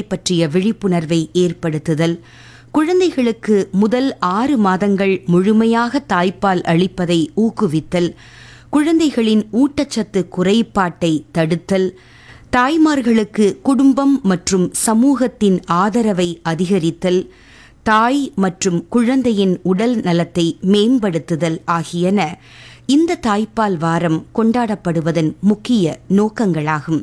பற்றிய விழிப்புணர்வை ஏற்படுத்துதல் குழந்தைகளுக்கு முதல் ஆறு மாதங்கள் முழுமையாக தாய்ப்பால் அளிப்பதை ஊக்குவித்தல் குழந்தைகளின் ஊட்டச்சத்து குறைபாட்டை தடுத்தல் தாய்மார்களுக்கு குடும்பம் மற்றும் சமூகத்தின் ஆதரவை அதிகரித்தல் தாய் மற்றும் குழந்தையின் உடல் நலத்தை மேம்படுத்துதல் ஆகியன இந்த தாய்ப்பால் வாரம் கொண்டாடப்படுவதன் முக்கிய நோக்கங்களாகும்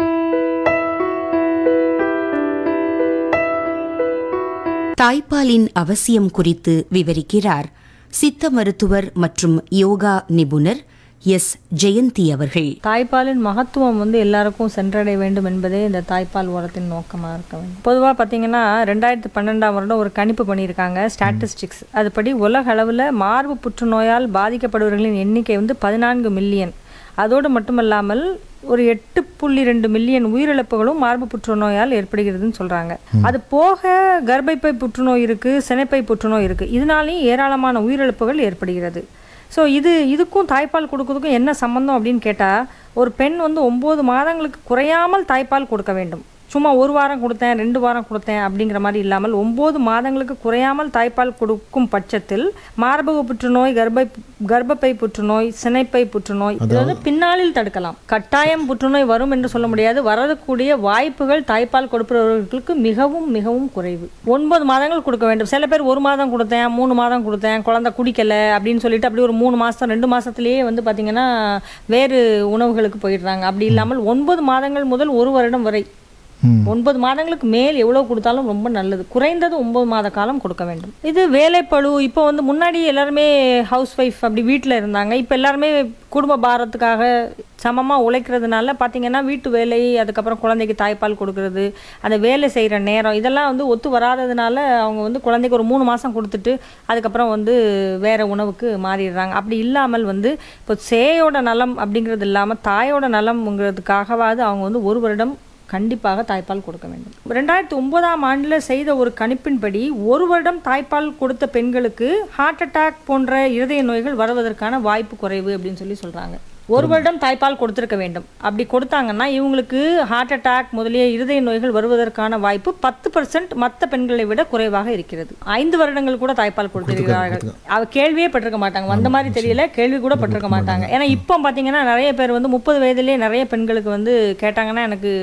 தாய்ப்பாலின் அவசியம் குறித்து விவரிக்கிறார் சித்த மருத்துவர் மற்றும் யோகா நிபுணர் எஸ் ஜெயந்தி அவர்கள் தாய்ப்பாலின் மகத்துவம் வந்து எல்லாருக்கும் சென்றடைய வேண்டும் என்பதே இந்த தாய்ப்பால் உரத்தின் நோக்கமாக இருக்க வேண்டும் பொதுவாக பார்த்தீங்கன்னா ரெண்டாயிரத்து பன்னெண்டாம் வருடம் ஒரு கணிப்பு பண்ணியிருக்காங்க ஸ்டாட்டிஸ்டிக்ஸ் அதுபடி உலக அளவில் மார்பு புற்றுநோயால் பாதிக்கப்படுபவர்களின் எண்ணிக்கை வந்து பதினான்கு மில்லியன் அதோடு மட்டுமல்லாமல் ஒரு எட்டு புள்ளி ரெண்டு மில்லியன் உயிரிழப்புகளும் மார்பு புற்றுநோயால் ஏற்படுகிறதுன்னு சொல்றாங்க அது போக கர்ப்பப்பை புற்றுநோய் இருக்கு சினைப்பை புற்றுநோய் இருக்கு இதனாலேயும் ஏராளமான உயிரிழப்புகள் ஏற்படுகிறது ஸோ இது இதுக்கும் தாய்ப்பால் கொடுக்கறதுக்கும் என்ன சம்மந்தம் அப்படின்னு கேட்டால் ஒரு பெண் வந்து ஒம்பது மாதங்களுக்கு குறையாமல் தாய்ப்பால் கொடுக்க வேண்டும் சும்மா ஒரு வாரம் கொடுத்தேன் ரெண்டு வாரம் கொடுத்தேன் அப்படிங்கிற மாதிரி இல்லாமல் ஒம்பது மாதங்களுக்கு குறையாமல் தாய்ப்பால் கொடுக்கும் பட்சத்தில் மார்பக புற்றுநோய் கர்ப்பை கர்ப்பப்பை புற்றுநோய் சினைப்பை புற்றுநோய் இது வந்து பின்னாளில் தடுக்கலாம் கட்டாயம் புற்றுநோய் வரும் என்று சொல்ல முடியாது வரக்கூடிய வாய்ப்புகள் தாய்ப்பால் கொடுப்பவர்களுக்கு மிகவும் மிகவும் குறைவு ஒன்பது மாதங்கள் கொடுக்க வேண்டும் சில பேர் ஒரு மாதம் கொடுத்தேன் மூணு மாதம் கொடுத்தேன் குழந்தை குடிக்கல அப்படின்னு சொல்லிட்டு அப்படி ஒரு மூணு மாதம் ரெண்டு மாசத்திலேயே வந்து பார்த்தீங்கன்னா வேறு உணவுகளுக்கு போயிடுறாங்க அப்படி இல்லாமல் ஒன்பது மாதங்கள் முதல் ஒரு வருடம் வரை ம். ஒன்பது மாதங்களுக்கு மேல் எவ்வளவு கொடுத்தாலும் ரொம்ப நல்லது குறைந்தது ஒன்பது மாத காலம் கொடுக்க வேண்டும் இது வேலைப்பழு இப்போ வந்து முன்னாடி எல்லாருமே ஹவுஸ் ஒய்ஃப் அப்படி வீட்டில் இருந்தாங்க இப்போ எல்லாருமே குடும்ப பாரத்துக்காக சமமாக உழைக்கிறதுனால பார்த்தீங்கன்னா வீட்டு வேலை அதுக்கப்புறம் குழந்தைக்கு தாய்ப்பால் கொடுக்கறது அந்த வேலை செய்கிற நேரம் இதெல்லாம் வந்து ஒத்து வராததுனால அவங்க வந்து குழந்தைக்கு ஒரு மூணு மாதம் கொடுத்துட்டு அதுக்கப்புறம் வந்து வேற உணவுக்கு மாறிடுறாங்க அப்படி இல்லாமல் வந்து இப்போ சேயோட நலம் அப்படிங்கிறது இல்லாமல் தாயோட நலம்ங்கிறதுக்காகவாது அவங்க வந்து ஒரு வருடம் கண்டிப்பாக தாய்ப்பால் கொடுக்க வேண்டும் ரெண்டாயிரத்தி ஒன்பதாம் ஆண்டில் செய்த ஒரு கணிப்பின்படி ஒரு வருடம் தாய்ப்பால் கொடுத்த பெண்களுக்கு ஹார்ட் அட்டாக் போன்ற இருதய நோய்கள் வருவதற்கான வாய்ப்பு குறைவு அப்படின்னு சொல்லி சொல்கிறாங்க ஒரு வருடம் தாய்ப்பால் கொடுத்திருக்க வேண்டும் அப்படி கொடுத்தாங்கன்னா இவங்களுக்கு ஹார்ட் அட்டாக் முதலிய இருதய நோய்கள் வருவதற்கான வாய்ப்பு பத்து பர்சன்ட் மற்ற பெண்களை விட குறைவாக இருக்கிறது ஐந்து வருடங்கள் கூட தாய்ப்பால் கொடுத்திருக்கிறார்கள் அவ கேள்வியே பட்டிருக்க மாட்டாங்க வந்த மாதிரி தெரியல கேள்வி கூட பட்டிருக்க மாட்டாங்க ஏன்னா இப்போ பார்த்தீங்கன்னா நிறைய பேர் வந்து முப்பது வயதிலே நிறைய பெண்களுக்கு வந்து கேட்டாங்கன்னா எனக்கு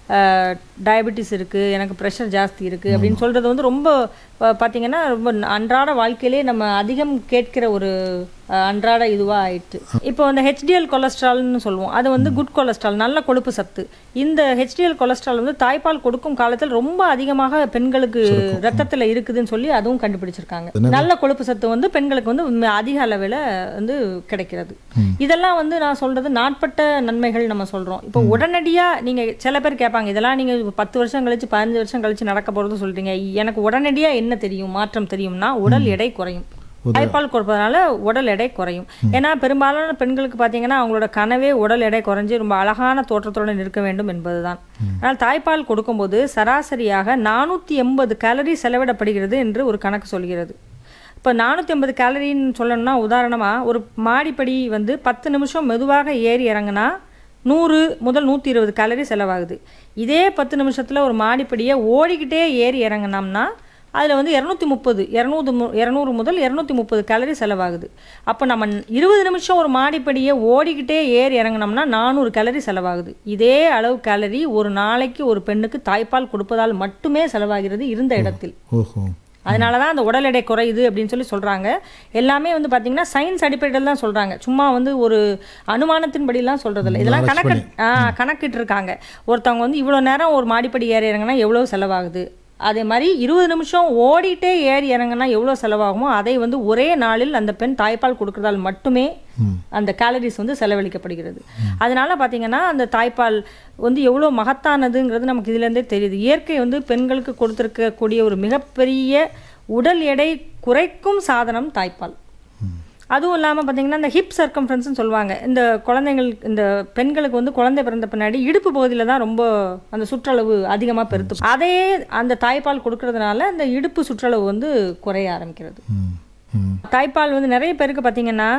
டயபெட்டிஸ் இருக்குது எனக்கு ப்ரெஷர் ஜாஸ்தி இருக்குது அப்படின்னு சொல்கிறது வந்து ரொம்ப ப- பார்த்தீங்கன்னா ரொம்ப அன்றாட வாழ்க்கையிலே நம்ம அதிகம் கேட்கிற ஒரு அஹ், அன்றாட இதுவாக ஆயிட்டு இப்போ அந்த ஹெச்டிஎல் கொலஸ்ட்ரால்னு சொல்லுவோம் அது வந்து குட் கொலஸ்ட்ரால் நல்ல கொழுப்பு சத்து இந்த ஹெச்டிஎல் கொலஸ்ட்ரால் வந்து தாய்ப்பால் கொடுக்கும் காலத்தில் ரொம்ப அதிகமாக பெண்களுக்கு ரத்தத்தில் இருக்குதுன்னு சொல்லி அதுவும் கண்டுபிடிச்சிருக்காங்க நல்ல கொழுப்பு சத்து வந்து பெண்களுக்கு வந்து உண்மை- அதிக அளவில் வந்து கிடைக்கிறது இதெல்லாம் வந்து நான் சொல்றது நாட்பட்ட நன்மைகள் நம்ம சொல்றோம் இப்போ உடனடியா நீங்க சில பேர் கேட்பாங்க இதெல்லாம் நீங்க பத்து வருஷம் கழிச்சு பதினஞ்சு வருஷம் கழிச்சு நடக்க போறது சொல்றீங்க எனக்கு உடனடியா என்ன தெரியும் மாற்றம் தெரியும்னா உடல் எடை குறையும் தாய்ப்பால் கொடுப்பதனால உடல் எடை குறையும் ஏன்னா பெரும்பாலான பெண்களுக்கு பார்த்தீங்கன்னா அவங்களோட கனவே உடல் எடை குறைஞ்சு ரொம்ப அழகான தோற்றத்துடன் இருக்க வேண்டும் என்பதுதான் ஆனால் தாய்ப்பால் கொடுக்கும்போது சராசரியாக நானூற்றி எண்பது கேலரி செலவிடப்படுகிறது என்று ஒரு கணக்கு சொல்கிறது இப்போ நானூற்றி ஐம்பது கேலரின்னு சொல்லணும்னா உதாரணமாக ஒரு மாடிப்படி வந்து பத்து நிமிஷம் மெதுவாக ஏறி இறங்குனா நூறு முதல் நூற்றி இருபது கேலரி செலவாகுது இதே பத்து நிமிஷத்தில் ஒரு மாடிப்படியை ஓடிக்கிட்டே ஏறி இறங்குனோம்னா அதில் வந்து இரநூத்தி முப்பது இரநூறு மு இரநூறு முதல் இரநூத்தி முப்பது கேலரி செலவாகுது அப்போ நம்ம இருபது நிமிஷம் ஒரு மாடிப்படியை ஓடிக்கிட்டே ஏறி இறங்குனோம்னா நானூறு கேலரி செலவாகுது இதே அளவு கேலரி ஒரு நாளைக்கு ஒரு பெண்ணுக்கு தாய்ப்பால் கொடுப்பதால் மட்டுமே செலவாகிறது இருந்த இடத்தில் ஓஹோ அதனால தான் அந்த உடல் எடை குறையுது அப்படின்னு சொல்லி சொல்கிறாங்க எல்லாமே வந்து பார்த்தீங்கன்னா சயின்ஸ் அடிப்படையில் தான் சொல்கிறாங்க சும்மா வந்து ஒரு அனுமானத்தின்படிலாம் சொல்கிறதில்ல இதெல்லாம் கணக்கு ஆ கணக்கிட்டு இருக்காங்க ஒருத்தவங்க வந்து இவ்வளோ நேரம் ஒரு மாடிப்படி ஏறி இறங்கினா எவ்வளோ செலவாகுது அதே மாதிரி இருபது நிமிஷம் ஓடிட்டே ஏறி இறங்கினா எவ்வளோ செலவாகுமோ அதை வந்து ஒரே நாளில் அந்த பெண் தாய்ப்பால் கொடுக்கறதால் மட்டுமே அந்த கேலரிஸ் வந்து செலவழிக்கப்படுகிறது அதனால பார்த்தீங்கன்னா அந்த தாய்ப்பால் வந்து எவ்வளோ மகத்தானதுங்கிறது நமக்கு இதுலேருந்தே தெரியுது இயற்கை வந்து பெண்களுக்கு கொடுத்துருக்கக்கூடிய ஒரு மிகப்பெரிய உடல் எடை குறைக்கும் சாதனம் தாய்ப்பால் அதுவும் இல்லாமல் பார்த்தீங்கன்னா இந்த ஹிப் சர்க்கம்ஃபரன்ஸ்னு சொல்லுவாங்க இந்த குழந்தைகள் இந்த பெண்களுக்கு வந்து குழந்தை பிறந்த பின்னாடி இடுப்பு பகுதியில் தான் ரொம்ப அந்த சுற்றளவு அதிகமாக பெருத்து அதே அந்த தாய்ப்பால் கொடுக்கறதுனால அந்த இடுப்பு சுற்றளவு வந்து குறைய ஆரம்பிக்கிறது ம் ம் தாய்ப்பால் வந்து நிறைய பேருக்கு பார்த்தீங்கன்னா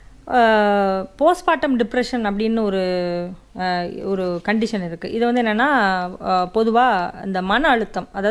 போஸ்ட்மார்ட்டம் டிப்ரெஷன் அப்படின்னு ஒரு அஹ், ஒரு கண்டிஷன் இருக்குது இது வந்து என்னென்னா பொதுவாக இந்த மன அழுத்தம் அதாவது